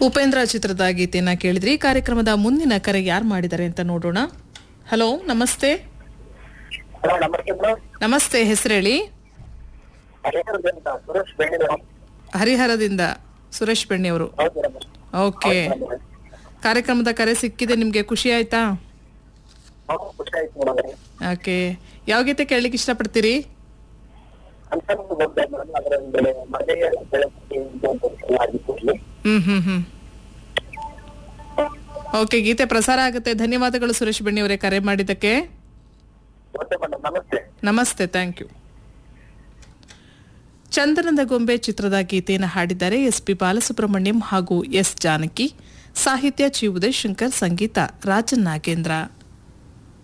ಉಪೇಂದ್ರ ಚಿತ್ರದ ಗೀತೆಯನ್ನ ಕೇಳಿದ್ರಿ ಕಾರ್ಯಕ್ರಮದ ಮುಂದಿನ ಕರೆ ಯಾರು ಮಾಡಿದ್ದಾರೆ ಅಂತ ನೋಡೋಣ ಹಲೋ ನಮಸ್ತೆ ಹಲೋ ನಮಸ್ತೆ ಮೇಡಮ್ ನಮಸ್ತೆ ಹೆಸರೇಳಿ ಹರಿಹರದಿಂದ ಸುರೇಶ್ ಬೆಳ್ಳಿ ಮೇಡಮ್ ಹರಿಹರದಿಂದ ಸುರೇಶ್ ಬೆಣ್ಣಿ ಅವರು ಹೌದು ಮೇಡಮ್ ಓಕೆ ಕಾರ್ಯಕ್ರಮದ ಕರೆ ಸಿಕ್ಕಿದೆ ನಿಮ್ಗೆ ಖುಷಿ ಆಯ್ತಾ ಹೌದು ಖುಷಿ ಆಯ್ತು ಮೇಡಮ್ ಓಕೆ ಯಾವ ಗೀತೆ ಕೇಳಲಿಕ್ಕೆ ಇಷ್ಟಪಡ್ತೀರಿ ಅಂತಂದು ಬಂದೆ ಮೇಡಮ್ ಅದರ ಬೆಳೆ ಮಳೆಯ ಬೆಳಕಿಗೆ ಆಗಿತ್ತು ಹ್ಮ್ ಹ್ಮ್ ಹ್ಮ್ ಓಕೆ ಗೀತೆ ಪ್ರಸಾರ ಆಗುತ್ತೆ ಧನ್ಯವಾದಗಳು ಸುರೇಶ್ ಬೆಣ್ಣಿ ಅವರೇ ಕರೆ ಮಾಡಿದ್ದಕ್ಕೆ ಓಕೆ ಮೇಡಮ್ ನಮಸ್ತೆ ನಮಸ್ತೆ ಥ್ಯಾಂಕ್ ಯು ಚಂದನದ ಗೊಂಬೆ ಚಿತ್ರದ ಗೀತೆಯನ್ನು ಹಾಡಿದ್ದಾರೆ ಎಸ್ ಪಿ ಬಾಲಸುಬ್ರಹ್ಮಣ್ಯಂ ಹಾಗೂ ಎಸ್ ಜಾನಕಿ ಸಾಹಿತ್ಯ ಚಿ ಉದಯಶಂಕರ್ ಸಂಗೀತ ರಾಜನ್ ನಾಗೇಂದ್ರ